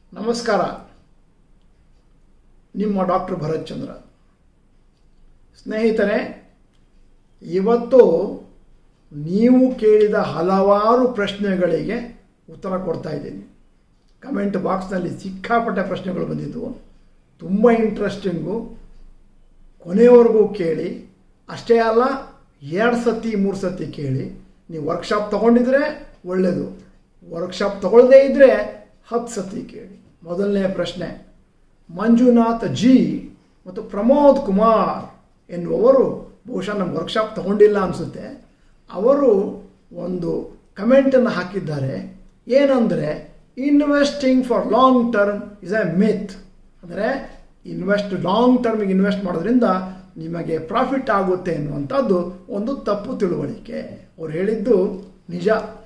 ನಮಸ್ಕಾರ ನಿಮ್ಮ ಡಾಕ್ಟರ್ ಭರತ್ ಚಂದ್ರ ಸ್ನೇಹಿತರೆ ಇವತ್ತು ನೀವು ಕೇಳಿದ ಹಲವಾರು ಪ್ರಶ್ನೆಗಳಿಗೆ ಉತ್ತರ ಕೊಡ್ತಾ ಇದ್ದೀನಿ ಕಮೆಂಟ್ ಬಾಕ್ಸ್ನಲ್ಲಿ ಸಿಕ್ಕಾಪಟ್ಟೆ ಪ್ರಶ್ನೆಗಳು ಬಂದಿದ್ದವು ತುಂಬ ಇಂಟ್ರೆಸ್ಟಿಂಗು ಕೊನೆಯವರೆಗೂ ಕೇಳಿ ಅಷ್ಟೇ ಅಲ್ಲ ಎರಡು ಸತಿ ಮೂರು ಸತಿ ಕೇಳಿ ನೀವು ವರ್ಕ್ಶಾಪ್ ತೊಗೊಂಡಿದ್ರೆ ಒಳ್ಳೆಯದು ವರ್ಕ್ಶಾಪ್ ತಗೊಳ್ಳದೇ ಇದ್ದರೆ ಹತ್ತು ಸತಿ ಕೇಳಿ ಮೊದಲನೇ ಪ್ರಶ್ನೆ ಮಂಜುನಾಥ್ ಜಿ ಮತ್ತು ಪ್ರಮೋದ್ ಕುಮಾರ್ ಎನ್ನುವರು ಬಹುಶಃ ನಮ್ಮ ವರ್ಕ್ಶಾಪ್ ತಗೊಂಡಿಲ್ಲ ಅನಿಸುತ್ತೆ ಅವರು ಒಂದು ಕಮೆಂಟನ್ನು ಹಾಕಿದ್ದಾರೆ ಏನಂದರೆ investing for long term is a myth ಅಂದರೆ ಇನ್ವೆಸ್ಟ್ ಲಾಂಗ್ ಟರ್ಮಿಗೆ ಇನ್ವೆಸ್ಟ್ ಮಾಡೋದ್ರಿಂದ ನಿಮಗೆ ಪ್ರಾಫಿಟ್ ಆಗುತ್ತೆ ಎನ್ನುವಂಥದ್ದು ಒಂದು ತಪ್ಪು ತಿಳುವಳಿಕೆ ಅವ್ರು ಹೇಳಿದ್ದು ನಿಜ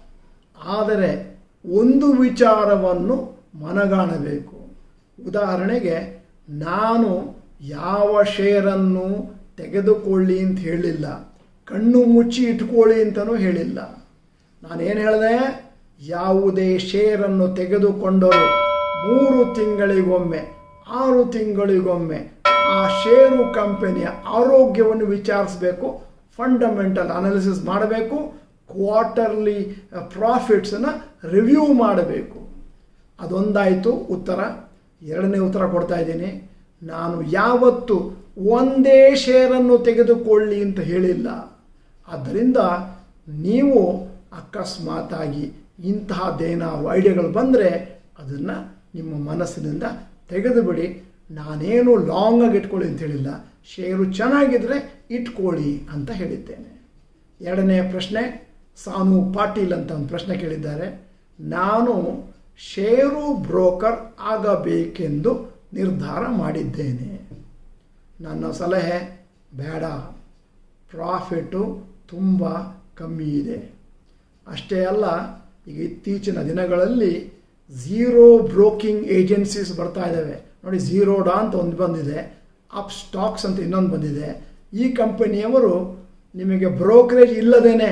ಆದರೆ ಒಂದು ವಿಚಾರವನ್ನು ಮನಗಾಣಬೇಕು ಉದಾಹರಣೆಗೆ ನಾನು ಯಾವ ಶೇರನ್ನು ತೆಗೆದುಕೊಳ್ಳಿ ಅಂತ ಹೇಳಿಲ್ಲ ಕಣ್ಣು ಮುಚ್ಚಿ ಇಟ್ಕೊಳ್ಳಿ ಅಂತಲೂ ಹೇಳಿಲ್ಲ ನಾನೇನು ಹೇಳಿದೆ ಯಾವುದೇ ಶೇರನ್ನು ತೆಗೆದುಕೊಂಡರೂ ಮೂರು ತಿಂಗಳಿಗೊಮ್ಮೆ ಆರು ತಿಂಗಳಿಗೊಮ್ಮೆ ಆ ಷೇರು ಕಂಪನಿಯ ಆರೋಗ್ಯವನ್ನು ವಿಚಾರಿಸಬೇಕು ಫಂಡಮೆಂಟಲ್ ಅನಾಲಿಸಿಸ್ ಮಾಡಬೇಕು ಕ್ವಾರ್ಟರ್ಲಿ ಪ್ರಾಫಿಟ್ಸನ್ನು ರಿವ್ಯೂ ಮಾಡಬೇಕು ಅದೊಂದಾಯಿತು ಉತ್ತರ ಎರಡನೇ ಉತ್ತರ ಕೊಡ್ತಾ ಇದ್ದೀನಿ ನಾನು ಯಾವತ್ತು ಒಂದೇ ಶೇರನ್ನು ತೆಗೆದುಕೊಳ್ಳಿ ಅಂತ ಹೇಳಿಲ್ಲ ಆದ್ದರಿಂದ ನೀವು ಅಕಸ್ಮಾತಾಗಿ ಇಂತಹದ್ದೇನಾದ್ರು ಐಡಿಯಾಗಳು ಬಂದರೆ ಅದನ್ನು ನಿಮ್ಮ ಮನಸ್ಸಿನಿಂದ ತೆಗೆದುಬಿಡಿ ನಾನೇನು ಲಾಂಗಾಗಿ ಇಟ್ಕೊಳ್ಳಿ ಅಂತ ಹೇಳಿಲ್ಲ ಶೇರು ಚೆನ್ನಾಗಿದ್ದರೆ ಇಟ್ಕೊಳ್ಳಿ ಅಂತ ಹೇಳಿದ್ದೇನೆ ಎರಡನೇ ಪ್ರಶ್ನೆ ಸಾನು ಪಾಟೀಲ್ ಅಂತ ಒಂದು ಪ್ರಶ್ನೆ ಕೇಳಿದ್ದಾರೆ ನಾನು ಷೇರು ಬ್ರೋಕರ್ ಆಗಬೇಕೆಂದು ನಿರ್ಧಾರ ಮಾಡಿದ್ದೇನೆ ನನ್ನ ಸಲಹೆ ಬೇಡ ಪ್ರಾಫಿಟ್ಟು ತುಂಬ ಕಮ್ಮಿ ಇದೆ ಅಷ್ಟೇ ಅಲ್ಲ ಈಗ ಇತ್ತೀಚಿನ ದಿನಗಳಲ್ಲಿ ಝೀರೋ ಬ್ರೋಕಿಂಗ್ ಏಜೆನ್ಸೀಸ್ ಬರ್ತಾ ಇದ್ದಾವೆ ನೋಡಿ ಝೀರೋಡಾ ಅಂತ ಒಂದು ಬಂದಿದೆ ಅಪ್ ಸ್ಟಾಕ್ಸ್ ಅಂತ ಇನ್ನೊಂದು ಬಂದಿದೆ ಈ ಕಂಪನಿಯವರು ನಿಮಗೆ ಬ್ರೋಕರೇಜ್ ಇಲ್ಲದೇನೆ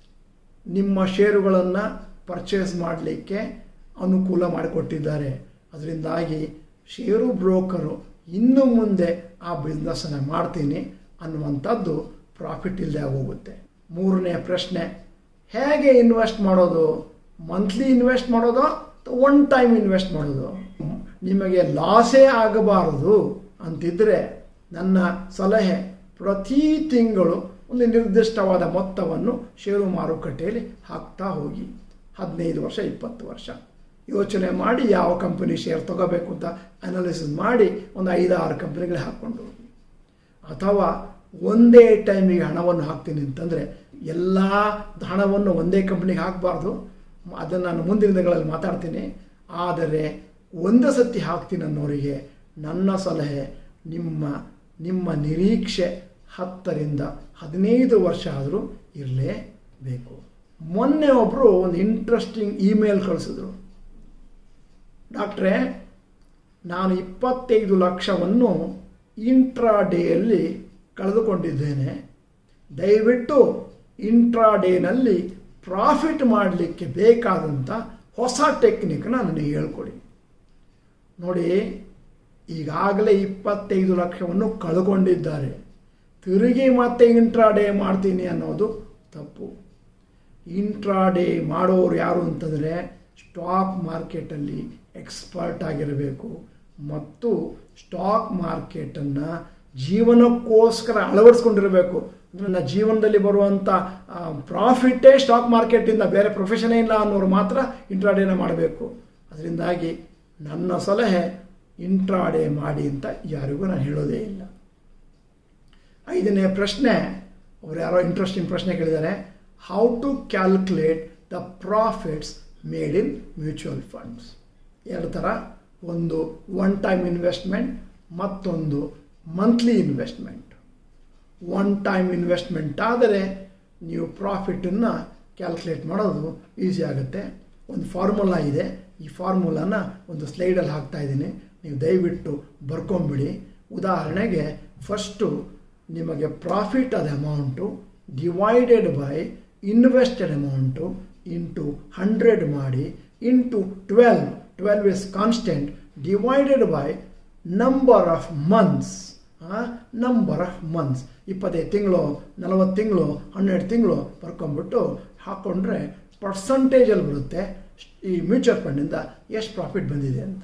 ನಿಮ್ಮ ಷೇರುಗಳನ್ನು ಪರ್ಚೇಸ್ ಮಾಡಲಿಕ್ಕೆ ಅನುಕೂಲ ಮಾಡಿಕೊಟ್ಟಿದ್ದಾರೆ ಅದರಿಂದಾಗಿ ಷೇರು ಬ್ರೋಕರು ಇನ್ನು ಮುಂದೆ ಆ ಬಿಸ್ನೆಸ್ಸನ್ನು ಮಾಡ್ತೀನಿ ಅನ್ನುವಂಥದ್ದು ಪ್ರಾಫಿಟ್ ಇಲ್ಲದೆ ಹೋಗುತ್ತೆ ಮೂರನೇ ಪ್ರಶ್ನೆ ಹೇಗೆ ಇನ್ವೆಸ್ಟ್ ಮಾಡೋದು ಮಂತ್ಲಿ ಇನ್ವೆಸ್ಟ್ ಮಾಡೋದು ಒನ್ ಟೈಮ್ ಇನ್ವೆಸ್ಟ್ ಮಾಡೋದು ನಿಮಗೆ ಲಾಸೇ ಆಗಬಾರದು ಅಂತಿದ್ದರೆ ನನ್ನ ಸಲಹೆ ಪ್ರತಿ ತಿಂಗಳು ಒಂದು ನಿರ್ದಿಷ್ಟವಾದ ಮೊತ್ತವನ್ನು ಷೇರು ಮಾರುಕಟ್ಟೆಯಲ್ಲಿ ಹಾಕ್ತಾ ಹೋಗಿ ಹದಿನೈದು ವರ್ಷ ಇಪ್ಪತ್ತು ವರ್ಷ ಯೋಚನೆ ಮಾಡಿ ಯಾವ ಕಂಪನಿ ಶೇರ್ ತಗೋಬೇಕು ಅಂತ ಅನಾಲಿಸಿಸ್ ಮಾಡಿ ಒಂದು ಐದಾರು ಕಂಪನಿಗಳಿಗೆ ಹಾಕ್ಕೊಂಡು ಹೋಗಿ ಅಥವಾ ಒಂದೇ ಟೈಮಿಗೆ ಹಣವನ್ನು ಹಾಕ್ತೀನಿ ಅಂತಂದರೆ ಎಲ್ಲ ಹಣವನ್ನು ಒಂದೇ ಕಂಪ್ನಿಗೆ ಹಾಕಬಾರ್ದು ಅದನ್ನು ನಾನು ಮುಂದಿನ ದಿನಗಳಲ್ಲಿ ಮಾತಾಡ್ತೀನಿ ಆದರೆ ಒಂದು ಸತಿ ಹಾಕ್ತೀನಿ ಅನ್ನೋರಿಗೆ ನನ್ನ ಸಲಹೆ ನಿಮ್ಮ ನಿಮ್ಮ ನಿರೀಕ್ಷೆ ಹತ್ತರಿಂದ ಹದಿನೈದು ವರ್ಷ ಆದರೂ ಇರಲೇಬೇಕು ಮೊನ್ನೆ ಒಬ್ಬರು ಒಂದು ಇಂಟ್ರೆಸ್ಟಿಂಗ್ ಇಮೇಲ್ ಕಳಿಸಿದ್ರು ಡಾಕ್ಟ್ರೇ ನಾನು ಇಪ್ಪತ್ತೈದು ಲಕ್ಷವನ್ನು ಇಂಟ್ರಾಡೇಯಲ್ಲಿ ಕಳೆದುಕೊಂಡಿದ್ದೇನೆ ದಯವಿಟ್ಟು ಇಂಟ್ರಾಡೇನಲ್ಲಿ ಪ್ರಾಫಿಟ್ ಮಾಡಲಿಕ್ಕೆ ಬೇಕಾದಂಥ ಹೊಸ ಟೆಕ್ನಿಕ್ನ ನನಗೆ ಹೇಳ್ಕೊಡಿ ನೋಡಿ ಈಗಾಗಲೇ ಇಪ್ಪತ್ತೈದು ಲಕ್ಷವನ್ನು ಕಳ್ಕೊಂಡಿದ್ದಾರೆ ತಿರುಗಿ ಮತ್ತೆ ಇಂಟ್ರಾಡೇ ಮಾಡ್ತೀನಿ ಅನ್ನೋದು ತಪ್ಪು ಇಂಟ್ರಾಡೇ ಮಾಡೋರು ಯಾರು ಅಂತಂದರೆ ಸ್ಟಾಕ್ ಮಾರ್ಕೆಟಲ್ಲಿ ಎಕ್ಸ್ಪರ್ಟ್ ಆಗಿರಬೇಕು ಮತ್ತು ಸ್ಟಾಕ್ ಮಾರ್ಕೆಟನ್ನು ಜೀವನಕ್ಕೋಸ್ಕರ ಅಳವಡಿಸ್ಕೊಂಡಿರಬೇಕು ನನ್ನ ಜೀವನದಲ್ಲಿ ಬರುವಂಥ ಪ್ರಾಫಿಟ್ಟೇ ಸ್ಟಾಕ್ ಮಾರ್ಕೆಟಿಂದ ಬೇರೆ ಪ್ರೊಫೆಷನೇ ಇಲ್ಲ ಅನ್ನೋರು ಮಾತ್ರ ಇಂಟ್ರಾಡೇನ ಮಾಡಬೇಕು ಅದರಿಂದಾಗಿ ನನ್ನ ಸಲಹೆ ಇಂಟ್ರಾಡೇ ಮಾಡಿ ಅಂತ ಯಾರಿಗೂ ನಾನು ಹೇಳೋದೇ ಇಲ್ಲ ಐದನೇ ಪ್ರಶ್ನೆ ಅವ್ರು ಯಾರೋ ಇಂಟ್ರೆಸ್ಟಿಂಗ್ ಪ್ರಶ್ನೆ ಕೇಳಿದ್ದಾರೆ how to calculate the profits made in mutual funds ಎರಡು ಥರ ಒಂದು ಒನ್ ಟೈಮ್ ಇನ್ವೆಸ್ಟ್ಮೆಂಟ್ ಮತ್ತೊಂದು monthly investment one time investment ಆದರೆ ನೀವು ಪ್ರಾಫಿಟನ್ನು ಕ್ಯಾಲ್ಕುಲೇಟ್ ಮಾಡೋದು ಈಸಿ ಆಗುತ್ತೆ ಒಂದು ಫಾರ್ಮುಲಾ ಇದೆ ಈ ಫಾರ್ಮುಲಾನ ಒಂದು ಸ್ಲೈಡಲ್ಲಿ ಹಾಕ್ತಾ ಇದ್ದೀನಿ ನೀವು ದಯವಿಟ್ಟು ಬರ್ಕೊಂಬಿಡಿ ಉದಾಹರಣೆಗೆ ಫಸ್ಟು ನಿಮಗೆ ಪ್ರಾಫಿಟ್ ಆದ amount divided by invested amount into hundred ಮಾಡಿ into twelve twelve is constant divided by number of months number of months ಇಪ್ಪತ್ತೈದು ತಿಂಗಳು ನಲವತ್ತು ತಿಂಗಳು ಹನ್ನೆರಡು ತಿಂಗಳು ಬರ್ಕೊಂಡ್ಬಿಟ್ಟು ಹಾಕ್ಕೊಂಡ್ರೆ ಪರ್ಸಂಟೇಜಲ್ಲಿ ಬರುತ್ತೆ ಈ ಮ್ಯೂಚುವಲ್ ಫಂಡಿಂದ ಎಷ್ಟು ಪ್ರಾಫಿಟ್ ಬಂದಿದೆ ಅಂತ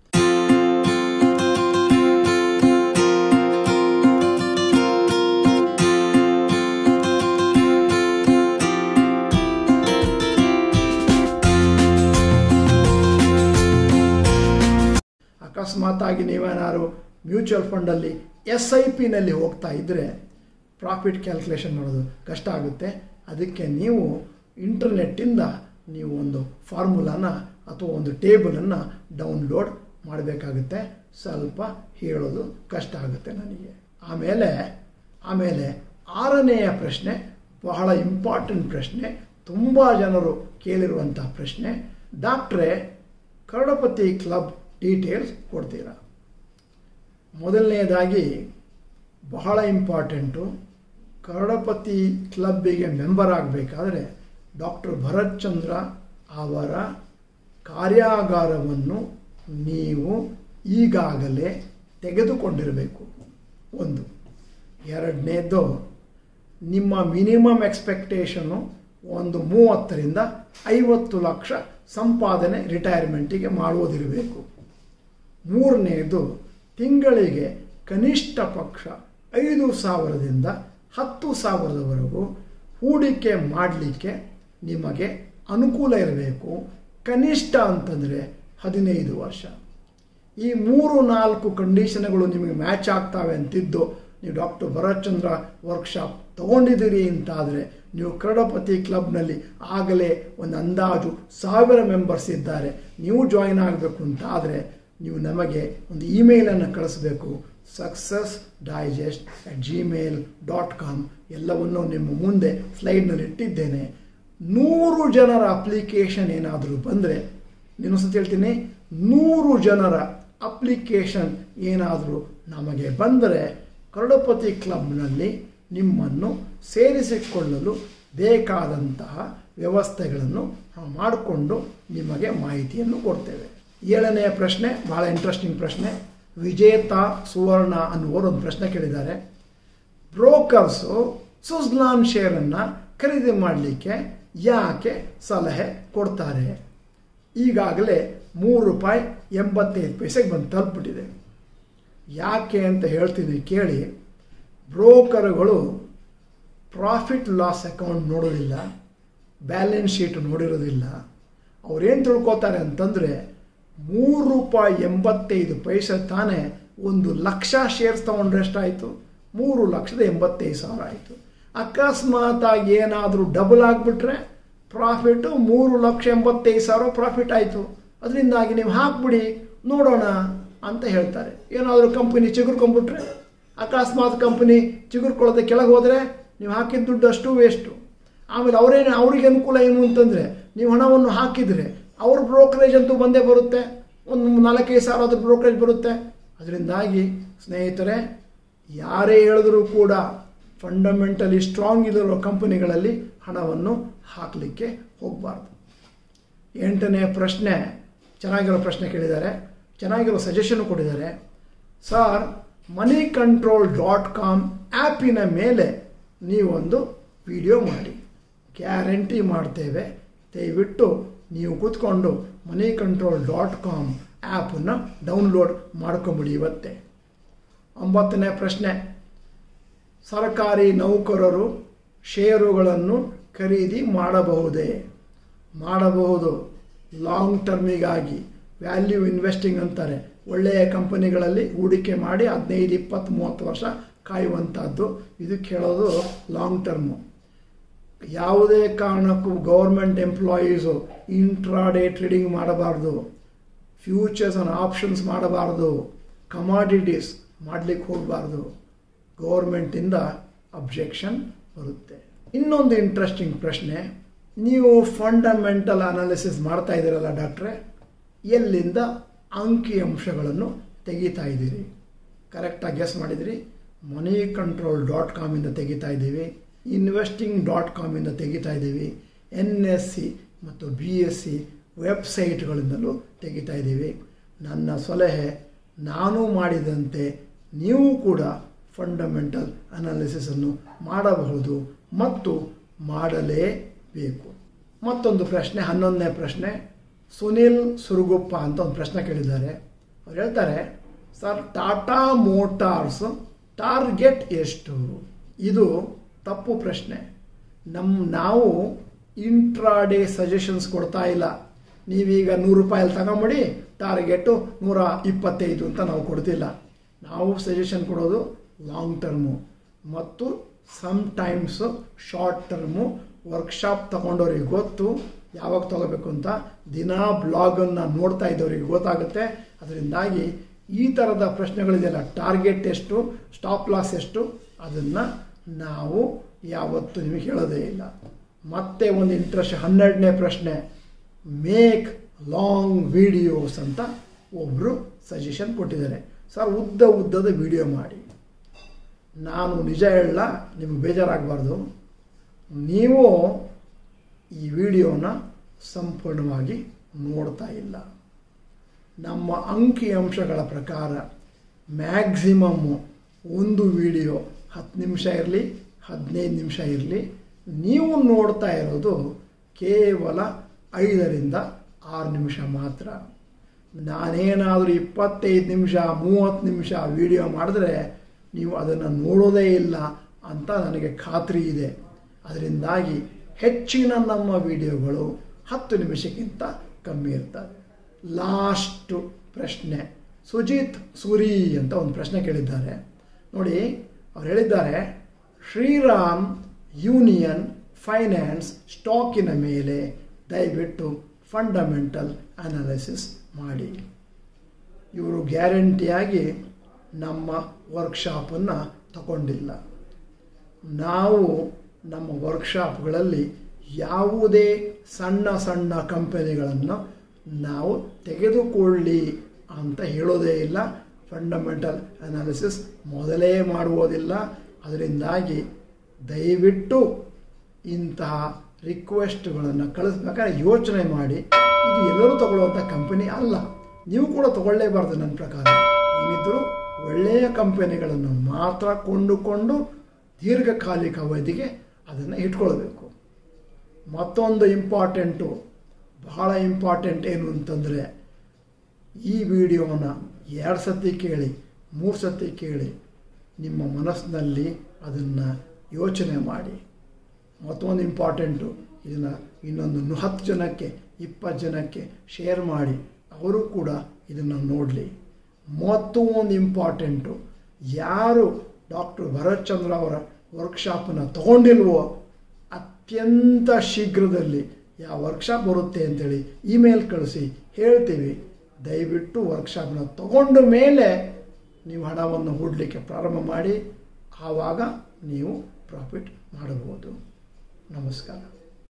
ಅಕಸ್ಮಾತಾಗಿ ನೀವೇನಾದ್ರು ಮ್ಯೂಚುವಲ್ ಫಂಡಲ್ಲಿ ಎಸ್ ಐ ಪಿನಲ್ಲಿ ಹೋಗ್ತಾ ಇದ್ದರೆ ಪ್ರಾಫಿಟ್ ಕ್ಯಾಲ್ಕುಲೇಷನ್ ಮಾಡೋದು ಕಷ್ಟ ಆಗುತ್ತೆ ಅದಕ್ಕೆ ನೀವು ಇಂಟರ್ನೆಟ್ಟಿಂದ ನೀವು ಒಂದು ಫಾರ್ಮುಲಾನ ಅಥವಾ ಒಂದು ಟೇಬಲನ್ನು ಡೌನ್ಲೋಡ್ ಮಾಡಬೇಕಾಗುತ್ತೆ ಸ್ವಲ್ಪ ಹೇಳೋದು ಕಷ್ಟ ಆಗುತ್ತೆ ನನಗೆ ಆಮೇಲೆ ಆಮೇಲೆ ಆರನೆಯ ಪ್ರಶ್ನೆ ಬಹಳ ಇಂಪಾರ್ಟೆಂಟ್ ಪ್ರಶ್ನೆ ತುಂಬ ಜನರು ಕೇಳಿರುವಂಥ ಪ್ರಶ್ನೆ ಡಾಕ್ಟ್ರೇ ಕರಡಪತಿ ಕ್ಲಬ್ ಡೀಟೇಲ್ಸ್ ಕೊಡ್ತೀರಾ ಮೊದಲನೆಯದಾಗಿ ಬಹಳ ಇಂಪಾರ್ಟೆಂಟು ಕರಡಪತಿ ಕ್ಲಬ್ಬಿಗೆ ಮೆಂಬರ್ ಆಗಬೇಕಾದ್ರೆ ಡಾಕ್ಟರ್ ಭರತ್ ಚಂದ್ರ ಅವರ ಕಾರ್ಯಾಗಾರವನ್ನು ನೀವು ಈಗಾಗಲೇ ತೆಗೆದುಕೊಂಡಿರಬೇಕು ಒಂದು ಎರಡನೇದು ನಿಮ್ಮ ಮಿನಿಮಮ್ ಎಕ್ಸ್ಪೆಕ್ಟೇಷನು ಒಂದು ಮೂವತ್ತರಿಂದ ಐವತ್ತು ಲಕ್ಷ ಸಂಪಾದನೆ ರಿಟೈರ್ಮೆಂಟಿಗೆ ಮಾಡುವುದಿರಬೇಕು ಮೂರನೆಯದು ತಿಂಗಳಿಗೆ ಕನಿಷ್ಠ ಪಕ್ಷ ಐದು ಸಾವಿರದಿಂದ ಹತ್ತು ಸಾವಿರದವರೆಗೂ ಹೂಡಿಕೆ ಮಾಡಲಿಕ್ಕೆ ನಿಮಗೆ ಅನುಕೂಲ ಇರಬೇಕು ಕನಿಷ್ಠ ಅಂತಂದರೆ ಹದಿನೈದು ವರ್ಷ ಈ ಮೂರು ನಾಲ್ಕು ಕಂಡೀಷನ್ಗಳು ನಿಮಗೆ ಮ್ಯಾಚ್ ಆಗ್ತಾವೆ ಅಂತಿದ್ದು ನೀವು ಡಾಕ್ಟರ್ ಭರತ್ಚಂದ್ರ ವರ್ಕ್ಶಾಪ್ ತಗೊಂಡಿದ್ದೀರಿ ಅಂತಾದರೆ ನೀವು ಕರಡಪತಿ ಕ್ಲಬ್ನಲ್ಲಿ ಆಗಲೇ ಒಂದು ಅಂದಾಜು ಸಾವಿರ ಮೆಂಬರ್ಸ್ ಇದ್ದಾರೆ ನೀವು ಜಾಯಿನ್ ಆಗಬೇಕು ಅಂತಾದರೆ ನೀವು ನಮಗೆ ಒಂದು ಇಮೇಲನ್ನು ಕಳಿಸ್ಬೇಕು success digest at Gmail dot com ಎಲ್ಲವನ್ನು ನಿಮ್ಮ ಮುಂದೆ ಸ್ಲೈಡ್ನಲ್ಲಿ ಇಟ್ಟಿದ್ದೇನೆ ನೂರು ಜನರ ಅಪ್ಲಿಕೇಶನ್ ಏನಾದರೂ ಬಂದರೆ ಇನ್ನೊಂದ್ಸತಿ ಹೇಳ್ತೀನಿ ನೂರು ಜನರ ಅಪ್ಲಿಕೇಶನ್ ಏನಾದರೂ ನಮಗೆ ಬಂದರೆ ಕರಡಪತಿ ಕ್ಲಬ್ನಲ್ಲಿ ನಿಮ್ಮನ್ನು ಸೇರಿಸಿಕೊಳ್ಳಲು ಬೇಕಾದಂತಹ ವ್ಯವಸ್ಥೆಗಳನ್ನು ನಾವು ಮಾಡಿಕೊಂಡು ನಿಮಗೆ ಮಾಹಿತಿಯನ್ನು ಕೊಡ್ತೇವೆ ಏಳನೆಯ ಪ್ರಶ್ನೆ ಭಾಳ ಇಂಟ್ರೆಸ್ಟಿಂಗ್ ಪ್ರಶ್ನೆ ವಿಜೇತ ಸುವರ್ಣ ಅನ್ನುವರು ಒಂದು ಪ್ರಶ್ನೆ ಕೇಳಿದ್ದಾರೆ ಬ್ರೋಕರ್ಸು ಸುಜ್ಲಾನ್ ಶೇರನ್ನು ಖರೀದಿ ಮಾಡಲಿಕ್ಕೆ ಯಾಕೆ ಸಲಹೆ ಕೊಡ್ತಾರೆ ಈಗಾಗಲೇ ಮೂರು ರೂಪಾಯಿ ಎಂಬತ್ತೈದು ಪೈಸೆಗೆ ಬಂದು ತಲುಪಿಬಿಟ್ಟಿದೆ ಯಾಕೆ ಅಂತ ಹೇಳ್ತೀನಿ ಕೇಳಿ ಬ್ರೋಕರ್ಗಳು ಪ್ರಾಫಿಟ್ ಲಾಸ್ ಅಕೌಂಟ್ ನೋಡೋದಿಲ್ಲ ಬ್ಯಾಲೆನ್ಸ್ ಶೀಟ್ ನೋಡಿರೋದಿಲ್ಲ ಅವ್ರೇನು ತಿಳ್ಕೊತಾರೆ ಅಂತಂದರೆ ಮೂರು ರೂಪಾಯಿ ಎಂಬತ್ತೈದು ಪೈಸೆ ತಾನೇ ಒಂದು ಲಕ್ಷ ಶೇರ್ಸ್ ತೊಗೊಂಡ್ರೆ ಎಷ್ಟಾಯಿತು ಮೂರು ಲಕ್ಷದ ಎಂಬತ್ತೈದು ಸಾವಿರ ಆಯಿತು ಅಕಸ್ಮಾತಾಗಿ ಏನಾದರೂ ಡಬಲ್ ಆಗಿಬಿಟ್ರೆ ಪ್ರಾಫಿಟ್ಟು ಮೂರು ಲಕ್ಷ ಎಂಬತ್ತೈದು ಸಾವಿರ ಪ್ರಾಫಿಟ್ ಆಯಿತು ಅದರಿಂದಾಗಿ ನೀವು ಹಾಕ್ಬಿಡಿ ನೋಡೋಣ ಅಂತ ಹೇಳ್ತಾರೆ ಏನಾದರೂ ಕಂಪನಿ ಚಿಗುರ್ಕೊಂಡ್ಬಿಟ್ರೆ ಅಕಸ್ಮಾತ್ ಕಂಪನಿ ಚಿಗುರ್ಕೊಳ್ಳೋದೆ ಕೆಳಗೆ ಹೋದರೆ ನೀವು ಹಾಕಿದ ದುಡ್ಡು ಅಷ್ಟು ವೇಸ್ಟು ಆಮೇಲೆ ಅವರೇನು ಅವ್ರಿಗೆ ಅನುಕೂಲ ಏನು ಅಂತಂದರೆ ನೀವು ಹಣವನ್ನು ಹಾಕಿದರೆ ಅವ್ರ ಬ್ರೋಕರೇಜ್ ಅಂತೂ ಬಂದೇ ಬರುತ್ತೆ ಒಂದು ನಾಲ್ಕೈದು ಸಾವಿರ ಅದ್ರ ಬ್ರೋಕರೇಜ್ ಬರುತ್ತೆ ಅದರಿಂದಾಗಿ ಸ್ನೇಹಿತರೆ ಯಾರೇ ಹೇಳಿದ್ರೂ ಕೂಡ ಫಂಡಮೆಂಟಲಿ ಸ್ಟ್ರಾಂಗ್ ಇರೋ ಕಂಪನಿಗಳಲ್ಲಿ ಹಣವನ್ನು ಹಾಕಲಿಕ್ಕೆ ಹೋಗಬಾರ್ದು ಎಂಟನೇ ಪ್ರಶ್ನೆ ಚೆನ್ನಾಗಿರೋ ಪ್ರಶ್ನೆ ಕೇಳಿದ್ದಾರೆ ಚೆನ್ನಾಗಿರೋ ಸಜೆಷನ್ ಕೊಟ್ಟಿದ್ದಾರೆ sir money control dot com ಆ್ಯಪಿನ ಮೇಲೆ ನೀವೊಂದು ವಿಡಿಯೋ ಮಾಡಿ ಗ್ಯಾರಂಟಿ ಮಾಡ್ತೇವೆ ದಯವಿಟ್ಟು ನೀವು ಕೂತ್ಕೊಂಡು ಮನಿ ಕಂಟ್ರೋಲ್ ಡಾಟ್ ಕಾಮ್ ಆ್ಯಪನ್ನು ಡೌನ್ಲೋಡ್ ಮಾಡ್ಕೊಂಬಿಡಿ ಇವತ್ತೇ ಒಂಬತ್ತನೇ ಪ್ರಶ್ನೆ ಸರ್ಕಾರಿ ನೌಕರರು ಷೇರುಗಳನ್ನು ಖರೀದಿ ಮಾಡಬಹುದೇ ಮಾಡಬಹುದು ಲಾಂಗ್ ಟರ್ಮಿಗಾಗಿ ವ್ಯಾಲ್ಯೂ ಇನ್ವೆಸ್ಟಿಂಗ್ ಅಂತಾರೆ ಒಳ್ಳೆಯ ಕಂಪನಿಗಳಲ್ಲಿ ಹೂಡಿಕೆ ಮಾಡಿ ಹದಿನೈದು ಇಪ್ಪತ್ತು ಮೂವತ್ತು ವರ್ಷ ಕಾಯುವಂಥದ್ದು ಇದು ಕೇಳೋದು ಲಾಂಗ್ ಟರ್ಮು ಯಾವುದೇ ಕಾರಣಕ್ಕೂ ಗೌರ್ಮೆಂಟ್ ಎಂಪ್ಲಾಯೀಸು ಇಂಟ್ರಾಡೇ ಟ್ರೇಡಿಂಗ್ ಮಾಡಬಾರ್ದು ಫ್ಯೂಚರ್ಸ್ ಆ್ಯಂಡ್ ಆಪ್ಷನ್ಸ್ ಮಾಡಬಾರ್ದು ಕಮಾಡಿಟೀಸ್ ಮಾಡಲಿಕ್ಕೆ ಹೋಗಬಾರ್ದು ಗೌರ್ಮೆಂಟಿಂದ ಅಬ್ಜೆಕ್ಷನ್ ಬರುತ್ತೆ ಇನ್ನೊಂದು ಇಂಟ್ರೆಸ್ಟಿಂಗ್ ಪ್ರಶ್ನೆ ನೀವು ಫಂಡಮೆಂಟಲ್ ಅನಾಲಿಸಿಸ್ ಮಾಡ್ತಾ ಇದ್ದೀರಲ್ಲ ಡಾಕ್ಟ್ರೆ ಎಲ್ಲಿಂದ ಅಂಕಿ ಅಂಶಗಳನ್ನು ತೆಗಿತಾ ಇದ್ದೀರಿ ಕರೆಕ್ಟಾಗಿ ಗೆಸ್ ಮಾಡಿದಿರಿ ಮನಿ ಕಂಟ್ರೋಲ್ ಡಾಟ್ ಕಾಮಿಂದ ತೆಗಿತಾ ಇದ್ದೀವಿ ಇನ್ವೆಸ್ಟಿಂಗ್ ಡಾಟ್ ಕಾಮಿಂದ ತೆಗಿತಾ ಇದ್ದೀವಿ ಎನ್ ಎಸ್ ಸಿ ಮತ್ತು ಬಿ ಎಸ್ ಸಿ ವೆಬ್ಸೈಟ್ಗಳಿಂದಲೂ ತೆಗಿತಾ ಇದ್ದೀವಿ ನನ್ನ ಸಲಹೆ ನಾನು ಮಾಡಿದಂತೆ ನೀವು ಕೂಡ ಫಂಡಮೆಂಟಲ್ ಅನಾಲಿಸಿಸನ್ನು ಮಾಡಬಹುದು ಮತ್ತು ಮಾಡಲೇಬೇಕು ಮತ್ತೊಂದು ಪ್ರಶ್ನೆ ಹನ್ನೊಂದನೇ ಪ್ರಶ್ನೆ ಸುನಿಲ್ ಸುರುಗುಪ್ಪ ಅಂತ ಒಂದು ಪ್ರಶ್ನೆ ಕೇಳಿದ್ದಾರೆ ಅವ್ರು ಹೇಳ್ತಾರೆ ಸರ್ ಟಾಟಾ ಮೋಟಾರ್ಸ್ ಟಾರ್ಗೆಟ್ ಎಷ್ಟು ಇದು ತಪ್ಪು ಪ್ರಶ್ನೆ ನಮ್ಮ ನಾವು ಇಂಟ್ರಾಡೇ ಸಜೆಷನ್ಸ್ ಕೊಡ್ತಾ ಇಲ್ಲ ನೀವೀಗ ನೂರು ರೂಪಾಯಲ್ಲಿ ತಗೊಂಬಿಡಿ ಟಾರ್ಗೆಟು ನೂರ ಇಪ್ಪತ್ತೈದು ಅಂತ ನಾವು ಕೊಡ್ತಿಲ್ಲ ನಾವು ಸಜೆಷನ್ ಕೊಡೋದು ಲಾಂಗ್ ಟರ್ಮು ಮತ್ತು sometimes short term workshop ತಗೊಂಡವ್ರಿಗೆ ಗೊತ್ತು ಯಾವಾಗ ತಗೋಬೇಕು ಅಂತ ದಿನಾ ಬ್ಲಾಗನ್ನು ನೋಡ್ತಾ ಇದ್ದವ್ರಿಗೆ ಗೊತ್ತಾಗುತ್ತೆ ಅದರಿಂದಾಗಿ ಈ ಥರದ ಪ್ರಶ್ನೆಗಳಿದೆಯಲ್ಲ ಟಾರ್ಗೆಟ್ ಎಷ್ಟು ಸ್ಟಾಪ್ ಲಾಸ್ ಎಷ್ಟು ಅದನ್ನು ನಾವು ಯಾವತ್ತೂ ನಿಮಗೆ ಹೇಳೋದೇ ಇಲ್ಲ ಮತ್ತೆ ಒಂದು ಇಂಟ್ರೆಸ್ಟ್ ಹನ್ನೆರಡನೇ ಪ್ರಶ್ನೆ ಮೇಕ್ ಲಾಂಗ್ ವಿಡಿಯೋಸ್ ಅಂತ ಒಬ್ಬರು ಸಜೆಷನ್ ಕೊಟ್ಟಿದ್ದಾರೆ ಸರ್ ಉದ್ದ ಉದ್ದದ ವಿಡಿಯೋ ಮಾಡಿ ನಾನು ನಿಜ ಹೇಳಲ್ಲ ನಿಮಗೆ ಬೇಜಾರಾಗಬಾರ್ದು ನೀವು ಈ ವಿಡಿಯೋನ ಸಂಪೂರ್ಣವಾಗಿ ನೋಡ್ತಾ ಇಲ್ಲ ನಮ್ಮ ಅಂಕಿ ಅಂಶಗಳ ಪ್ರಕಾರ ಮ್ಯಾಕ್ಸಿಮಮ್ಮು ಒಂದು ವಿಡಿಯೋ ಹತ್ತು ನಿಮಿಷ ಇರಲಿ ಹದಿನೈದು ನಿಮಿಷ ಇರಲಿ ನೀವು ನೋಡ್ತಾ ಇರೋದು ಕೇವಲ ಐದರಿಂದ ಆರು ನಿಮಿಷ ಮಾತ್ರ ನಾನೇನಾದರೂ ಇಪ್ಪತ್ತೈದು ನಿಮಿಷ ಮೂವತ್ತು ನಿಮಿಷ ವಿಡಿಯೋ ಮಾಡಿದ್ರೆ ನೀವು ಅದನ್ನು ನೋಡೋದೇ ಇಲ್ಲ ಅಂತ ನನಗೆ ಖಾತ್ರಿ ಇದೆ ಅದರಿಂದಾಗಿ ಹೆಚ್ಚಿನ ನಮ್ಮ ವಿಡಿಯೋಗಳು ಹತ್ತು ನಿಮಿಷಕ್ಕಿಂತ ಕಮ್ಮಿ ಇರ್ತವೆ ಲಾಸ್ಟು ಪ್ರಶ್ನೆ ಸುಜಿತ್ ಸೂರಿ ಅಂತ ಒಂದು ಪ್ರಶ್ನೆ ಕೇಳಿದ್ದಾರೆ ನೋಡಿ ಅವ್ರು ಹೇಳಿದ್ದಾರೆ ಶ್ರೀರಾಮ್ ಯೂನಿಯನ್ ಫೈನಾನ್ಸ್ ಸ್ಟಾಕಿನ ಮೇಲೆ ದಯವಿಟ್ಟು ಫಂಡಮೆಂಟಲ್ ಅನಾಲಿಸಿಸ್ ಮಾಡಿ ಇವರು ಗ್ಯಾರಂಟಿಯಾಗಿ ನಮ್ಮ ವರ್ಕ್ಶಾಪನ್ನು ತಗೊಂಡಿಲ್ಲ ನಾವು ನಮ್ಮ ವರ್ಕ್ಶಾಪ್ಗಳಲ್ಲಿ ಯಾವುದೇ ಸಣ್ಣ ಸಣ್ಣ ಕಂಪನಿಗಳನ್ನು ನಾವು ತೆಗೆದುಕೊಳ್ಳಿ ಅಂತ ಹೇಳೋದೇ ಇಲ್ಲ ಫಂಡಮೆಂಟಲ್ ಅನಾಲಿಸಿಸ್ ಮೊದಲೇ ಮಾಡುವುದಿಲ್ಲ ಅದರಿಂದಾಗಿ ದಯವಿಟ್ಟು ಇಂತಹ ರಿಕ್ವೆಸ್ಟ್ಗಳನ್ನು ಕಳಿಸ್ಬೇಕಾದ್ರೆ ಯೋಚನೆ ಮಾಡಿ ಇದು ಎಲ್ಲರೂ ತಗೊಳ್ಳುವಂಥ ಕಂಪನಿ ಅಲ್ಲ ನೀವು ಕೂಡ ತಗೊಳ್ಳೇಬಾರ್ದು ನನ್ನ ಪ್ರಕಾರ ಏನಿದ್ದರೂ ಒಳ್ಳೆಯ ಕಂಪನಿಗಳನ್ನು ಮಾತ್ರ ಕೊಂಡುಕೊಂಡು ದೀರ್ಘಕಾಲಿಕ ಅವಧಿಗೆ ಅದನ್ನು ಇಟ್ಕೊಳ್ಬೇಕು ಮತ್ತೊಂದು ಇಂಪಾರ್ಟೆಂಟು ಬಹಳ ಇಂಪಾರ್ಟೆಂಟ್ ಏನು ಅಂತಂದರೆ ಈ ವಿಡಿಯೋನ ಎರಡು ಸತಿ ಕೇಳಿ ಮೂರು ಸತಿ ಕೇಳಿ ನಿಮ್ಮ ಮನಸ್ಸಿನಲ್ಲಿ ಅದನ್ನು ಯೋಚನೆ ಮಾಡಿ ಮತ್ತೊಂದು ಇಂಪಾರ್ಟೆಂಟು ಇದನ್ನು ಇನ್ನೊಂದು ಹತ್ತು ಜನಕ್ಕೆ ಇಪ್ಪತ್ತು ಜನಕ್ಕೆ ಶೇರ್ ಮಾಡಿ ಅವರು ಕೂಡ ಇದನ್ನು ನೋಡಲಿ ಮತ್ತು ಒಂದು ಇಂಪಾರ್ಟೆಂಟು ಯಾರು ಡಾಕ್ಟರ್ ಭರತ್ ಚಂದ್ರ ಅವರ ವರ್ಕ್ಶಾಪನ್ನು ತಗೊಂಡಿಲ್ವೋ ಅತ್ಯಂತ ಶೀಘ್ರದಲ್ಲಿ ಯಾವ ವರ್ಕ್ಶಾಪ್ ಬರುತ್ತೆ ಅಂತೇಳಿ ಇಮೇಲ್ ಕಳಿಸಿ ಹೇಳ್ತೀವಿ ದಯವಿಟ್ಟು ವರ್ಕ್ಶಾಪ್ನ ತಗೊಂಡ ಮೇಲೆ ನೀವು ಹಣವನ್ನು ಹೂಡಲಿಕ್ಕೆ ಪ್ರಾರಂಭ ಮಾಡಿ ಆವಾಗ ನೀವು ಪ್ರಾಫಿಟ್ ಮಾಡಬಹುದು ನಮಸ್ಕಾರ